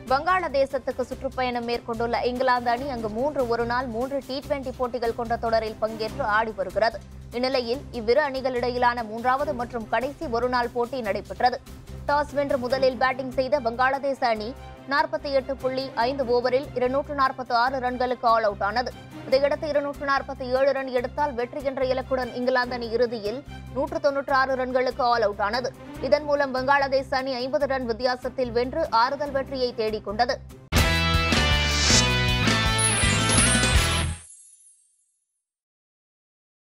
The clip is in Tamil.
வங்காளதேசத்துக்கு சுற்றுப்பயணம் மேற்கொண்டுள்ள இங்கிலாந்து அணி அங்கு மூன்று ஒருநாள் மூன்று டி டுவெண்டி போட்டிகள் கொண்ட தொடரில் பங்கேற்று ஆடி வருகிறது இந்நிலையில் இவ்விரு அணிகளிடையிலான மூன்றாவது மற்றும் கடைசி ஒருநாள் போட்டி நடைபெற்றது டாஸ் வென்று முதலில் பேட்டிங் செய்த வங்காளதேச அணி நாற்பத்தி எட்டு புள்ளி ஐந்து ஓவரில் இருநூற்று நாற்பத்தி ஆறு ரன்களுக்கு ஆல் அவுட் ஆனது இதையடுத்து இருநூற்று நாற்பத்தி ஏழு ரன் எடுத்தால் வெற்றி என்ற இலக்குடன் இங்கிலாந்து அணி இறுதியில் நூற்று தொன்னூற்று ஆறு ரன்களுக்கு ஆல் அவுட் ஆனது இதன் மூலம் வங்காளதேச அணி ஐம்பது ரன் வித்தியாசத்தில் வென்று ஆறுதல் வெற்றியை தேடிக் கொண்டது